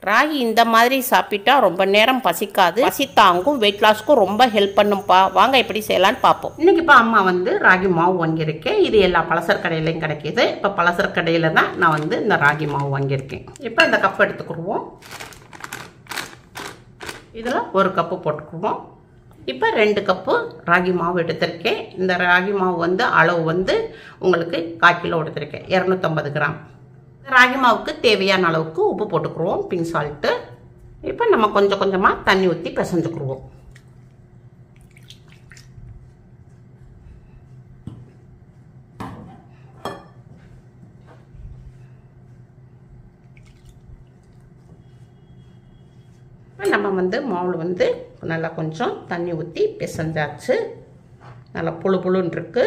ராகி இந்த மாதிரி சாப்பிட்டா ரொம்ப நேரம் பசிக்காது பசி தாங்கும் வெயிட் லாஸ்க்கும் ரொம்ப ஹெல்ப் பண்ணும்பா வாங்க எப்படி செய்யலான்னு பார்ப்போம் இன்னைக்கு இப்போ அம்மா வந்து ராகி மாவு வாங்கியிருக்கேன் இது எல்லா பலசர் கடையிலையும் கிடைக்கிது இப்போ பலசர் கடையில் தான் நான் வந்து இந்த ராகி மாவு வாங்கியிருக்கேன் இப்போ இந்த கப் எடுத்துக்கிடுவோம் இதில் ஒரு கப்பு போட்டுக்குவோம் இப்போ ரெண்டு கப்பு ராகி மாவு எடுத்திருக்கேன் இந்த ராகி மாவு வந்து அளவு வந்து உங்களுக்கு கால் கிலோ எடுத்திருக்கேன் இரநூத்தம்பது கிராம் ராகி மாவுக்கு தேவையான அளவுக்கு உப்பு போட்டுக்குருவோம் பிங்க் சால்ட்டு இப்போ நம்ம கொஞ்சம் கொஞ்சமாக தண்ணி ஊற்றி பிசைஞ்சுக்குருவோம் நம்ம வந்து மாவில் வந்து நல்லா கொஞ்சம் தண்ணி ஊற்றி பிசைஞ்சாச்சு நல்லா புழு புழுன்னு இருக்கு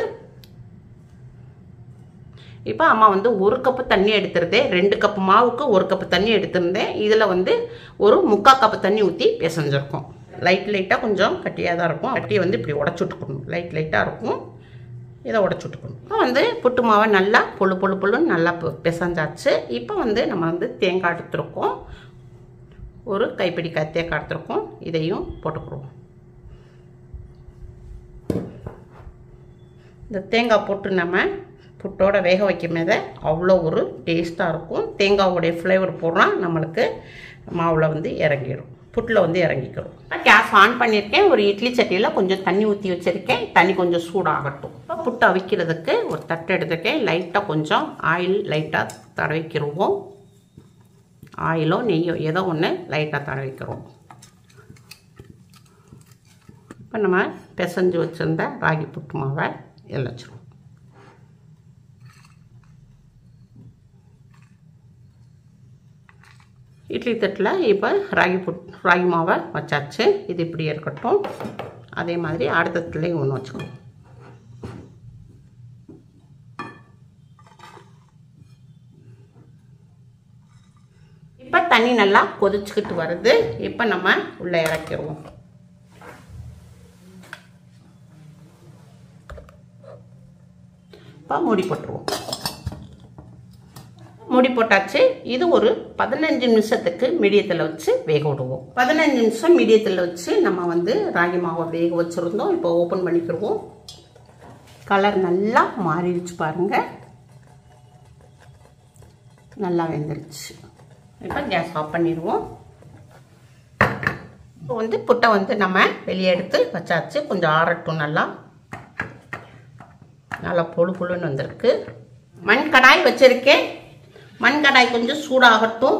இப்போ அம்மா வந்து ஒரு கப்பு தண்ணி எடுத்துருந்தேன் ரெண்டு கப்பு மாவுக்கு ஒரு கப்பு தண்ணி எடுத்திருந்தேன் இதில் வந்து ஒரு முக்கால் கப்பு தண்ணி ஊற்றி பிசைஞ்சிருக்கோம் லைட் லைட்டாக கொஞ்சம் கட்டியாக தான் இருக்கும் கட்டியை வந்து இப்படி உடச்சி விட்டுக்கணும் லைட் லைட்டாக இருக்கும் இதை உடச்சி விட்டுக்கணும் இப்போ வந்து புட்டு மாவை நல்லா புழு புழு புழுன்னு நல்லா பிசைஞ்சாச்சு இப்போ வந்து நம்ம வந்து தேங்காய் எடுத்துருக்கோம் ஒரு கைப்பிடி தேங்காய் எடுத்துருக்கோம் இதையும் போட்டுக்குருவோம் இந்த தேங்காய் போட்டு நம்ம புட்டோட வேக வைக்கும் போது அவ்வளோ ஒரு டேஸ்ட்டாக இருக்கும் தேங்காவோடைய ஃப்ளேவர் போடுறோம் நம்மளுக்கு மாவில் வந்து இறங்கிடும் புட்டில் வந்து இறங்கிக்கிறோம் கேஸ் ஆன் பண்ணியிருக்கேன் ஒரு இட்லி சட்டியில் கொஞ்சம் தண்ணி ஊற்றி வச்சுருக்கேன் தண்ணி கொஞ்சம் சூடாகட்டும் இப்போ புட்டு அவிக்கிறதுக்கு ஒரு தட்டு எடுத்துருக்கேன் லைட்டாக கொஞ்சம் ஆயில் லைட்டாக தடவிக்கிடுவோம் ஆயிலோ நெய்யோ ஏதோ ஒன்று லைட்டாக தடவிக்கிறோம் இப்போ நம்ம பிசைஞ்சு வச்சுருந்த ராகி புட்டு மாவை இழைச்சிரும் இட்லி தட்டில் இப்போ ராகி புட் ராகி மாவை வச்சாச்சு இது இப்படி இருக்கட்டும் அதே மாதிரி அடுத்த தட்டுலேயும் ஒன்று வச்சுக்கணும் இப்போ தண்ணி நல்லா கொதிச்சுக்கிட்டு வருது இப்போ நம்ம உள்ளே இறக்கிடுவோம் இப்போ மூடி போட்டுருவோம் மூடி போட்டாச்சு இது ஒரு பதினஞ்சு நிமிஷத்துக்கு மீடியத்தில் வச்சு வேக விடுவோம் பதினஞ்சு நிமிஷம் மீடியத்தில் வச்சு நம்ம வந்து ராகி மாவை வேக வச்சுருந்தோம் இப்போ ஓப்பன் பண்ணிக்கிடுவோம் கலர் நல்லா மாறிடுச்சு பாருங்கள் நல்லா வெந்துருச்சு இப்போ கேஸ் ஆஃப் பண்ணிடுவோம் இப்போ வந்து புட்டை வந்து நம்ம வெளியே எடுத்து வச்சாச்சு கொஞ்சம் ஆறட்டும் நல்லா நல்லா பொழு புழுன்னு வந்திருக்கு மண் கடாய் வச்சுருக்கேன் மண் கடாய் கொஞ்சம் சூடாகட்டும்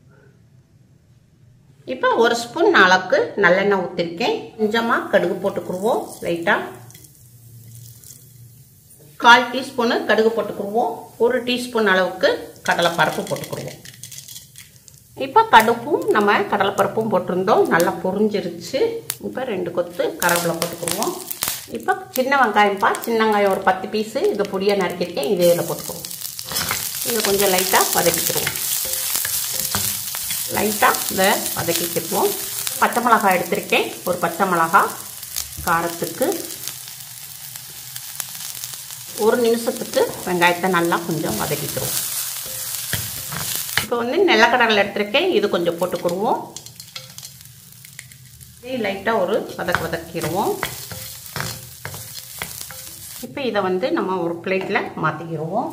இப்போ ஒரு ஸ்பூன் அளவுக்கு நல்லெண்ணெய் ஊற்றிருக்கேன் கொஞ்சமாக கடுகு போட்டுக்குருவோம் லைட்டாக கால் டீஸ்பூனு கடுகு போட்டுக்குருவோம் ஒரு டீஸ்பூன் அளவுக்கு கடலைப்பருப்பு போட்டுக்குருவோம் இப்போ கடுப்பும் நம்ம கடலைப்பருப்பும் போட்டிருந்தோம் நல்லா பொரிஞ்சிருச்சு இப்போ ரெண்டு கொத்து கருவேப்பிலை போட்டுக்குருவோம் இப்போ சின்ன வெங்காயம்ப்பா சின்ன வெங்காயம் ஒரு பத்து பீஸு இது பொடியாக நறுக்கியிருக்கேன் இது இதில் போட்டுக்குவோம் இதை கொஞ்சம் லைட்டாக வதக்கிக்கிடுவோம் லைட்டாக இதை வதக்கிக்கிடுவோம் பச்சை மிளகாய் எடுத்திருக்கேன் ஒரு பச்சை மிளகாய் காரத்துக்கு ஒரு நிமிஷத்துக்கு வெங்காயத்தை நல்லா கொஞ்சம் வதக்கிக்கிறோம் இப்போ வந்து நிலக்கடலை எடுத்திருக்கேன் இது கொஞ்சம் போட்டுக்கிடுவோம் இதே லைட்டாக ஒரு வதக்கு வதக்கிடுவோம் இப்போ இதை வந்து நம்ம ஒரு பிளேட்டில் மாற்றிக்கிடுவோம்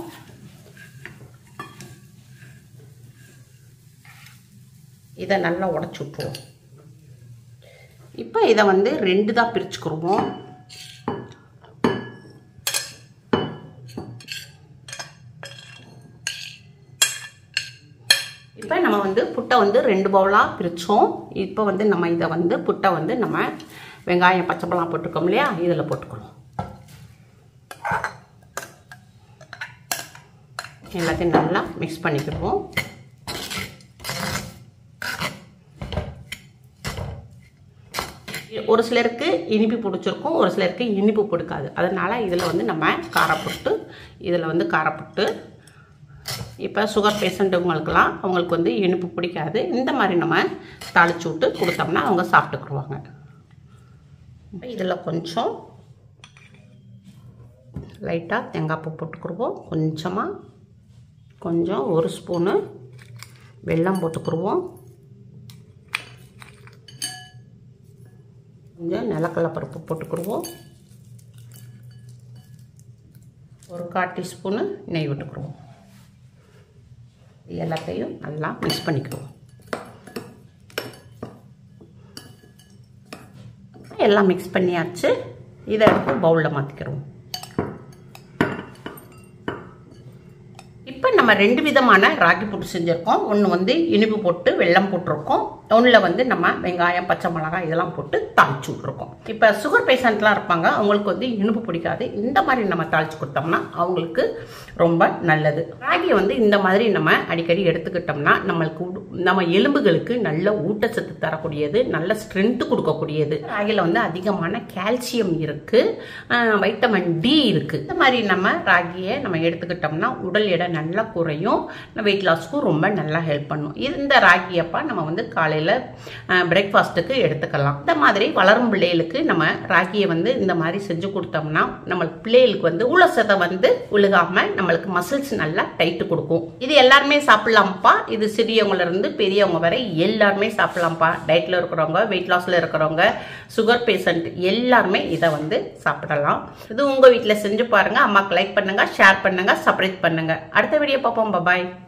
இதை நல்லா உடச்சி விட்ருவோம் இப்போ இதை வந்து ரெண்டு தான் பிரிச்சுக்கிடுவோம் இப்போ நம்ம வந்து புட்டை வந்து ரெண்டு பவுலாக பிரித்தோம் இப்போ வந்து நம்ம இதை வந்து புட்டை வந்து நம்ம வெங்காயம் பச்சை மிளகா போட்டிருக்கோம் இல்லையா இதில் போட்டுக்கணும் எல்லாத்தையும் நல்லா மிக்ஸ் பண்ணிக்கிடுவோம் ஒரு சிலருக்கு இனிப்பு பிடிச்சிருக்கும் ஒரு சிலருக்கு இனிப்பு பிடிக்காது அதனால் இதில் வந்து நம்ம காரப்புட்டு இதில் வந்து காரப்புட்டு இப்போ சுகர் பேஷண்ட்டுங்களுக்கெல்லாம் அவங்களுக்கு வந்து இனிப்பு பிடிக்காது இந்த மாதிரி நம்ம தாளிச்சு விட்டு கொடுத்தோம்னா அவங்க சாப்பிட்டுக்குருவாங்க இப்போ இதில் கொஞ்சம் லைட்டாக தேங்காய் பூ போட்டுக்குருவோம் கொஞ்சமாக கொஞ்சம் ஒரு ஸ்பூனு வெல்லம் போட்டுக்குருவோம் கொஞ்சம் நிலக்கடலை பருப்பு போட்டுக்கிடுவோம் ஒரு கால் டீஸ்பூனு நெய் விட்டுக்கிடுவோம் இது எல்லாத்தையும் நல்லா மிக்ஸ் பண்ணிக்கிடுவோம் எல்லாம் மிக்ஸ் பண்ணியாச்சு இதை எடுத்து பவுலில் மாற்றிக்கிறோம் இப்போ நம்ம ரெண்டு விதமான ராகி புட்டு செஞ்சுருக்கோம் ஒன்று வந்து இனிப்பு போட்டு வெல்லம் போட்டிருக்கோம் ஒன்றில் வந்து நம்ம வெங்காயம் பச்சை மிளகாய் இதெல்லாம் போட்டு தாளிச்சு விட்ருக்கோம் இப்போ சுகர் பேஷண்ட்லாம் இருப்பாங்க அவங்களுக்கு வந்து இனிப்பு பிடிக்காது இந்த மாதிரி நம்ம தாளிச்சு கொடுத்தோம்னா அவங்களுக்கு ரொம்ப நல்லது ராகியை வந்து இந்த மாதிரி நம்ம அடிக்கடி எடுத்துக்கிட்டோம்னா நம்மளுக்கு உடு- நம்ம எலும்புகளுக்கு நல்ல ஊட்டச்சத்து தரக்கூடியது நல்ல ஸ்ட்ரென்த்து கொடுக்கக்கூடியது ராகியில் வந்து அதிகமான கால்சியம் இருக்குது வைட்டமின் டி இருக்குது இந்த மாதிரி நம்ம ராகியை நம்ம எடுத்துக்கிட்டோம்னா உடல் எடை நல்லா குறையும் வெயிட் லாஸ்க்கும் ரொம்ப நல்லா ஹெல்ப் பண்ணும் இந்த ராகியப்பா நம்ம வந்து காலையில் பிரேக்ஃபாஸ்ட்டுக்கு எடுத்துக்கலாம் இந்த மாதிரி வளரும் பிள்ளைகளுக்கு நம்ம ராகியை வந்து இந்த மாதிரி செஞ்சு கொடுத்தோம்னா நம்மளுக்கு பிள்ளைகளுக்கு வந்து உளசத்தை வந்து உழுகாம நம்மளுக்கு மசில்ஸ் நல்லா டைட்டு கொடுக்கும் இது எல்லாருமே சாப்பிடலாம்ப்பா இது சிறியவங்கள இருந்து பெரியவங்க வரை எல்லாருமே சாப்பிடலாம்ப்பா டயட்ல இருக்கிறவங்க வெயிட் லாஸ்ல இருக்கிறவங்க சுகர் பேஷண்ட் எல்லாருமே இதை வந்து சாப்பிடலாம் இது உங்க வீட்டில் செஞ்சு பாருங்க அம்மாக்கு லைக் பண்ணுங்க ஷேர் பண்ணுங்க சப்ஸ்கிரைப் பண்ணுங்க அடுத்த வீடியோ பார்ப்போம் பாய்